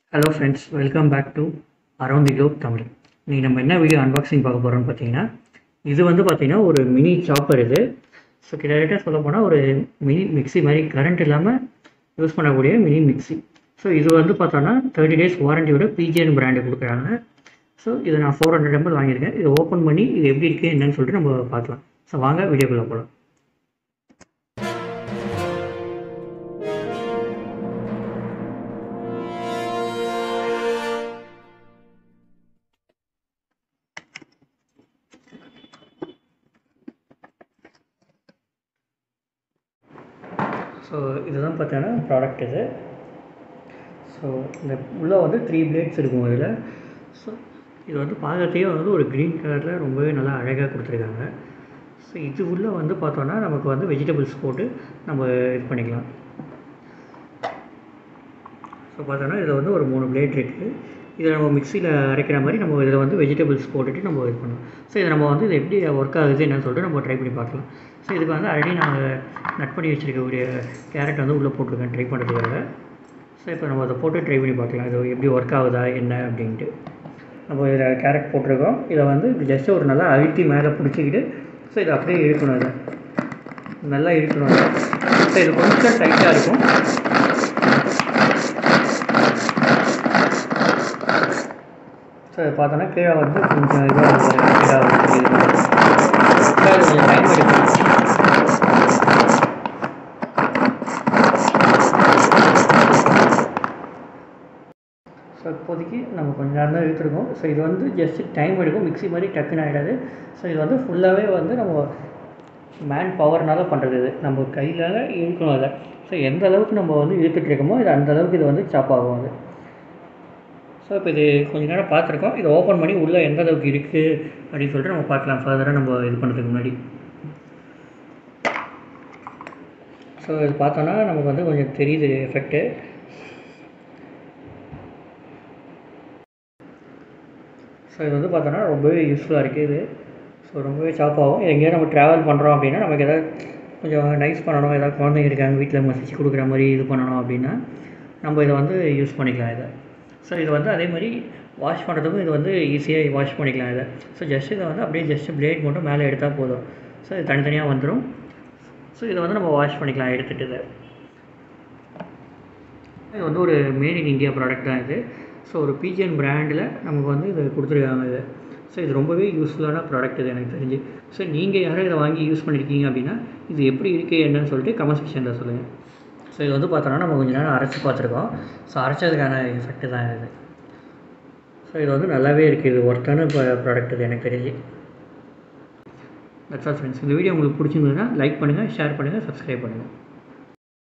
hello friends welcome back to around the globe Tamil இன்றைக்கி நம்ம என்ன வீடியோ அன்பாக்சிங் பார்க்க போகிறோம்னு பார்த்தீங்கன்னா இது வந்து பார்த்தீங்கன்னா ஒரு மினி சாப்பர் இது ஸோ கிட்டத்தட்ட சொல்ல போனால் ஒரு மினி மிக்ஸி மாதிரி கரண்ட் இல்லாமல் யூஸ் பண்ணக்கூடிய மினி மிக்ஸி ஸோ இது வந்து பார்த்தோன்னா தேர்ட்டி டேஸ் வாரண்டியோட பிஜிஎன் பிராண்டு கொடுக்குறாங்க ஸோ இதை நான் ஃபோர் ஹண்ட்ரட் எம்எல் வாங்கியிருக்கேன் இதை ஓப்பன் பண்ணி இது எப்படி இருக்குது என்னன்னு சொல்லிட்டு நம்ம பார்க்கலாம் ஸோ வாங்க வீடியோக்குள்ளே போகலாம் ஸோ இதுதான் பார்த்தீங்கன்னா ப்ராடக்ட் இது ஸோ இந்த உள்ளே வந்து த்ரீ பிளேட்ஸ் இருக்கும் இதில் ஸோ இது வந்து பார்க்கறதுக்கே வந்து ஒரு க்ரீன் கலரில் ரொம்பவே நல்லா அழகாக கொடுத்துருக்காங்க ஸோ இது உள்ளே வந்து பார்த்தோன்னா நமக்கு வந்து வெஜிடபிள்ஸ் போட்டு நம்ம இது பண்ணிக்கலாம் ஸோ பார்த்தோன்னா இதில் வந்து ஒரு மூணு பிளேட் இருக்குது இதை நம்ம மிக்சியில் அரைக்கிற மாதிரி நம்ம இதில் வந்து வெஜிடபிள்ஸ் போட்டுட்டு நம்ம இது பண்ணலாம் ஸோ இதை நம்ம வந்து இது எப்படி ஒர்க் ஆகுது என்னன்னு சொல்லிட்டு நம்ம ட்ரை பண்ணி பார்க்கலாம் ஸோ இதுக்கு வந்து ஆல்ரெடி நாங்கள் நட் பண்ணி வச்சுருக்கக்கூடிய கேரட் வந்து உள்ளே போட்டிருக்கேன் ட்ரை பண்ணுறதுக்காக ஸோ இப்போ நம்ம அதை போட்டு ட்ரை பண்ணி பார்க்கலாம் இது எப்படி ஒர்க் ஆகுதா என்ன அப்படின்ட்டு நம்ம இதில் கேரட் போட்டிருக்கோம் இதை வந்து ஜஸ்ட் ஒரு நல்லா அழுத்தி மேலே பிடிச்சிக்கிட்டு ஸோ இதை அப்படியே இழுக்கணும் இதை நல்லா இழுக்கணும் இதை ஸோ இது கொஞ்சம் டைட்டாக இருக்கும் ஸோ இதை பார்த்தோன்னா கீழே வந்து கொஞ்சம் இதாக இதாக கொஞ்சம் டைம் எடுக்கும் ஸோ இப்போதைக்கு நம்ம கொஞ்ச நேரம் தான் இழுத்துருக்கோம் ஸோ இது வந்து ஜஸ்ட் டைம் எடுக்கும் மிக்ஸி மாதிரி டக்குன்னு ஆகிடாது ஸோ இது வந்து ஃபுல்லாகவே வந்து நம்ம மேன் பவர்னால பண்ணுறது இது நம்ம கையில் இழுக்கணும் அதை ஸோ எந்த அளவுக்கு நம்ம வந்து இழுத்துட்டு இருக்கோமோ இது அந்த அளவுக்கு இது வந்து சாப் ஆகும் அது ஸோ இப்போ இது கொஞ்ச நேரம் பார்த்துருக்கோம் இதை ஓப்பன் பண்ணி உள்ளே எந்த அளவுக்கு இருக்குது அப்படின்னு சொல்லிட்டு நம்ம பார்க்கலாம் ஃபர்தராக நம்ம இது பண்ணுறதுக்கு முன்னாடி ஸோ இது பார்த்தோன்னா நமக்கு வந்து கொஞ்சம் தெரியுது எஃபெக்ட்டு ஸோ இது வந்து பார்த்தோன்னா ரொம்பவே யூஸ்ஃபுல்லாக இருக்குது இது ஸோ ரொம்பவே சாப் ஆகும் எங்கேயா நம்ம ட்ராவல் பண்ணுறோம் அப்படின்னா நமக்கு எதாவது கொஞ்சம் நைஸ் பண்ணணும் ஏதாவது குழந்தைங்க இருக்காங்க வீட்டில் மசிச்சு கொடுக்குற மாதிரி இது பண்ணணும் அப்படின்னா நம்ம இதை வந்து யூஸ் பண்ணிக்கலாம் இதை ஸோ இது வந்து அதே மாதிரி வாஷ் பண்ணுறதுக்கும் இது வந்து ஈஸியாக வாஷ் பண்ணிக்கலாம் இதை ஸோ ஜஸ்ட் இதை வந்து அப்படியே ஜஸ்ட் பிளேட் மட்டும் மேலே எடுத்தால் போதும் ஸோ இது தனித்தனியாக வந்துடும் ஸோ இதை வந்து நம்ம வாஷ் பண்ணிக்கலாம் எடுத்துகிட்டு இதை இது வந்து ஒரு மேட் இன் இந்தியா ப்ராடக்ட் தான் இது ஸோ ஒரு பிஜிஎன் பிராண்டில் நமக்கு வந்து இது கொடுத்துருக்காங்க இது ஸோ இது ரொம்பவே யூஸ்ஃபுல்லான ப்ராடக்ட் இது எனக்கு தெரிஞ்சு ஸோ நீங்கள் யாரும் இதை வாங்கி யூஸ் பண்ணியிருக்கீங்க அப்படின்னா இது எப்படி இருக்குது என்னன்னு சொல்லிட்டு கமெண்ட் செக்ஷனில் சொல்லுங்கள் ஸோ இது வந்து பார்த்தோன்னா நம்ம கொஞ்சம் நேரம் அரைச்சி பார்த்துருக்கோம் ஸோ அரைச்சதுக்கான எஃபெக்ட் தான் இது ஸோ இது வந்து நல்லாவே இருக்குது இது ஒர்த்தான ப்ராடக்ட் இது எனக்கு தெரிஞ்சு தட்ஸ் ஆல் ஃப்ரெண்ட்ஸ் இந்த வீடியோ உங்களுக்கு பிடிச்சிருந்ததுன்னா லைக் பண்ணுங்கள் ஷேர் பண்ணுங்கள் சப்ஸ்கிரைப் பண்ணுங்கள்